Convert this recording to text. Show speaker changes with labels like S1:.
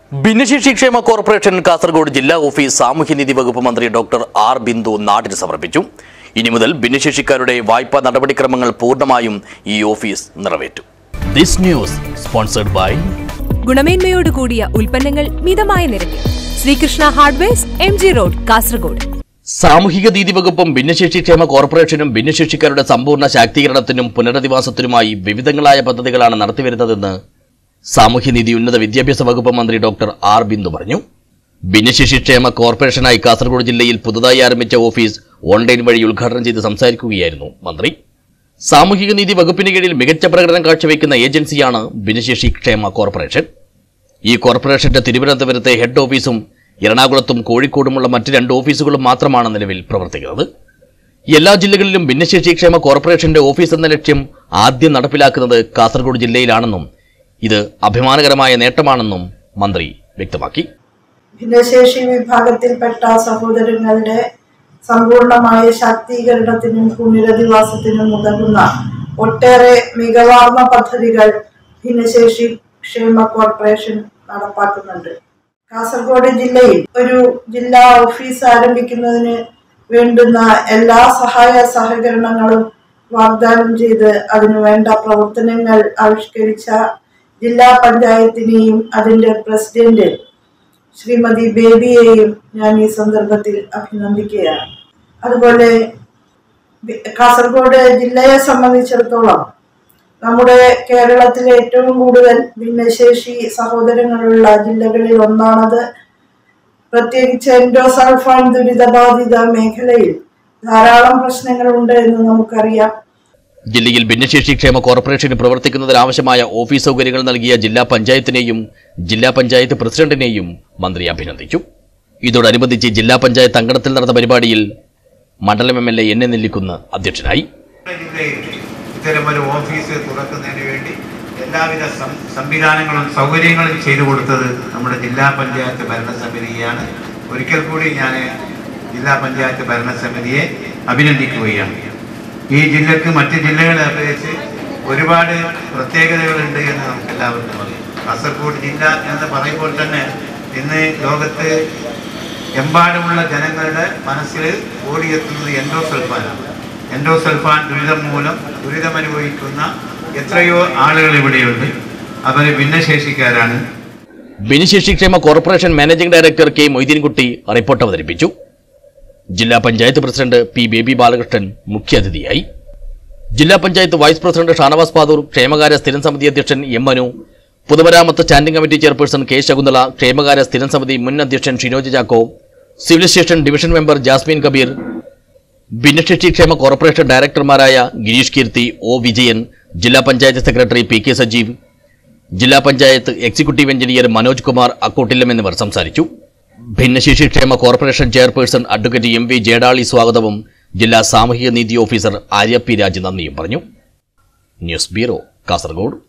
S1: ഭിന്നശേഷി ക്ഷേമ കോർപ്പറേഷൻ കാസർഗോഡ് ജില്ലാ ഓഫീസ് സാമൂഹ്യനീതി വകുപ്പ് മന്ത്രി ഡോക്ടർ ആർ ബിന്ദു നാടിന് സമർപ്പിച്ചു ഇനി മുതൽ ഭിന്നശേഷിക്കാരുടെ വായ്പാ നടപടിക്രമങ്ങൾ പൂർണ്ണമായും ഈ ഓഫീസ് നിറവേറ്റും ദിസ് ന്യൂസ് സ്പോൺസർഡ് ബൈ
S2: ഗുണമേന്മയോട് കൂടിയ ഉൽപ്പന്നങ്ങൾ മിതമായ നിരക്കിൽ Srikrishna hardwares M G road Kasaragod
S1: സാമൂഹിക നീതി വകുപ്പും ഭിന്നശേഷി ക്ഷേമ കോർപ്പറേഷനും ഭിന്നശേഷിക്കാരുടെ സമ്പൂർണ്ണ ശാക്തീകരണത്തിനും പുനരധിവാസത്തിനുമായി വിവിധങ്ങളായ പദ്ധതികളാണ് നടത്തിവരുന്നതെന്ന് സാമൂഹ്യനീതി ഉന്നത വിദ്യാഭ്യാസ വകുപ്പ് മന്ത്രി ഡോക്ടർ ആർ ബിന്ദു പറഞ്ഞു ഭിന്നശേഷി ക്ഷേമ കോർപ്പറേഷനായി കാസർഗോഡ് ജില്ലയിൽ പുതുതായി ആരംഭിച്ച ഓഫീസ് ഓൺലൈൻ വഴി ഉദ്ഘാടനം ചെയ്ത് സംസാരിക്കുകയായിരുന്നു മന്ത്രി സാമൂഹിക നീതി വകുപ്പിന് കീഴിൽ മികച്ച പ്രകടനം കാഴ്ചവെക്കുന്ന ഏജൻസിയാണ് ഭിന്നശേഷി ക്ഷേമ കോർപ്പറേഷൻ ഈ കോർപ്പറേഷന്റെ തിരുവനന്തപുരത്തെ ഹെഡ് ഓഫീസും എറണാകുളത്തും കോഴിക്കോടുമുള്ള മറ്റ് രണ്ട് ഓഫീസുകളും മാത്രമാണ് നിലവിൽ പ്രവർത്തിക്കുന്നത് എല്ലാ ജില്ലകളിലും ഭിന്നശേഷി ക്ഷേമ കോർപ്പറേഷന്റെ ഓഫീസ് എന്ന ലക്ഷ്യം ആദ്യം നടപ്പിലാക്കുന്നത് കാസർഗോഡ് ജില്ലയിലാണെന്നും ഇത് അഭിമാനകരമായ നേട്ടമാണെന്നും മന്ത്രി വ്യക്തമാക്കി
S3: ഭിന്നശേഷി വിഭാഗത്തിൽപ്പെട്ട സഹോദരങ്ങളുടെ സമ്പൂർണമായ ശാക്തീകരണത്തിനും പുനരധിവാസത്തിനും ഉതകുന്ന ഒട്ടേറെ മികവാർന്ന പദ്ധതികൾ ഭിന്നശേഷി ക്ഷേമ കോർപ്പറേഷൻ നടപ്പാക്കുന്നുണ്ട് കാസർഗോഡ് ജില്ലയിൽ ഒരു ജില്ലാ ഓഫീസ് ആരംഭിക്കുന്നതിന് വേണ്ടുന്ന എല്ലാ സഹായ സഹകരണങ്ങളും വാഗ്ദാനം ചെയ്ത് അതിനു വേണ്ട പ്രവർത്തനങ്ങൾ ആവിഷ്കരിച്ച ജില്ലാ പഞ്ചായത്തിനെയും അതിന്റെ പ്രസിഡന്റ് ശ്രീമതി ബേബിയെയും ഞാൻ ഈ സന്ദർഭത്തിൽ അഭിനന്ദിക്കുകയാണ് അതുപോലെ ബി- കാസർഗോഡ് ജില്ലയെ സംബന്ധിച്ചിടത്തോളം നമ്മുടെ കേരളത്തിലെ ഏറ്റവും കൂടുതൽ ഭിന്നശേഷി സഹോദരങ്ങളുള്ള ജില്ലകളിൽ ഒന്നാണത് പ്രത്യേകിച്ച് എൻഡോസൾഫാൻ ദുരിതബാധിത മേഖലയിൽ ധാരാളം പ്രശ്നങ്ങളുണ്ട് എന്ന് നമുക്കറിയാം
S1: ജില്ലയിൽ ഭിന്നശേഷി ക്ഷേമ കോർപ്പറേഷന് പ്രവർത്തിക്കുന്നതിനാവശ്യമായ ഓഫീസ് സൗകര്യങ്ങൾ നൽകിയ ജില്ലാ പഞ്ചായത്തിനെയും ജില്ലാ പഞ്ചായത്ത് പ്രസിഡന്റിനെയും മന്ത്രി അഭിനന്ദിച്ചു ഇതോടനുബന്ധിച്ച് ജില്ലാ പഞ്ചായത്ത് അങ്കണത്തിൽ നടന്ന പരിപാടിയിൽ മണ്ഡലം M L A N A Nellikkunnu അധ്യക്ഷനായി
S4: ജില്ലയിൽ ഇത്തരമൊരു ഓഫീസ് തുറക്കുന്നതിന് വേണ്ടി എല്ലാവിധ സം- സംവിധാനങ്ങളും സൗകര്യങ്ങളും ചെയ്തു കൊടുത്തത് നമ്മുടെ ജില്ലാ പഞ്ചായത്ത് ഭരണസമിതിയാണ് ഒരിക്കൽ കൂടി ഞാൻ ജില്ലാ പഞ്ചായത്ത് ഭരണസമിതിയെ അഭിനന്ദിക്കുകയാണ് ഈ ജില്ലക്ക് മറ്റ് ജില്ലകളെ അപേക്ഷിച്ച് ഒരുപാട് പ്രത്യേകതകളുണ്ട് എന്ന് നമുക്ക് എല്ലാവർക്കും അറിയാം കാസർഗോഡ് ജില്ല എന്ന് പറയുമ്പോൾ തന്നെ ഇന്ന് ലോകത്ത് എമ്പാടുമുള്ള ജനങ്ങളുടെ മനസ്സിൽ ഓടിയെത്തുന്നത് എൻഡോസൾഫാനാണ് എൻഡോസൾഫാൻ ദുരിതം മൂലം ദുരിതമനുഭവിക്കുന്ന എത്രയോ ആളുകൾ ഇവിടെയുണ്ട് അവർ ഭിന്നശേഷിക്കാരാണ്
S1: ഭിന്നശേഷി ക്ഷേമ corporation managing director K Moideenkutty report അവതരിപ്പിച്ചു ജില്ലാ പഞ്ചായത്ത് പ്രസിഡന്റ് പി ബേബി ബാലകൃഷ്ണൻ മുഖ്യാതിഥിയായി ജില്ലാ പഞ്ചായത്ത് വൈസ് പ്രസിഡന്റ് ഷാനവാസ് പാതൂർ ക്ഷേമകാര്യ സ്ഥിരം സമിതി അധ്യക്ഷൻ എം മനു പൊതുമരാമത്ത് standing committee chairperson K Shakuntala ക്ഷേമകാര്യ സ്ഥിരം സമിതി മുൻ അധ്യക്ഷൻ Shinoj Chacko civil station division member Jasmin Kabeer ഭിന്നശേഷി ക്ഷേമ കോർപ്പറേഷൻ ഡയറക്ടർമാരായ ഗിരീഷ് കീർത്തി ഒ വിജയൻ ജില്ലാ panchayat secretary P K Sajeev ജില്ലാ പഞ്ചായത്ത് എക്സിക്യൂട്ടീവ് എഞ്ചിനീയർ മനോജ് കുമാർ അക്കോട്ടില്ലം എന്നിവർ സംസാരിച്ചു ഭിന്നശേഷി ക്ഷേമ corporation chairperson advocate M V Jedali സ്വാഗതവും ജില്ലാ സാമൂഹിക നീതി ഓഫീസർ ആര്യ പി രാജ് നന്ദിയും പറഞ്ഞു ന്യൂസ് ബ്യൂറോ കാസർഗോഡ്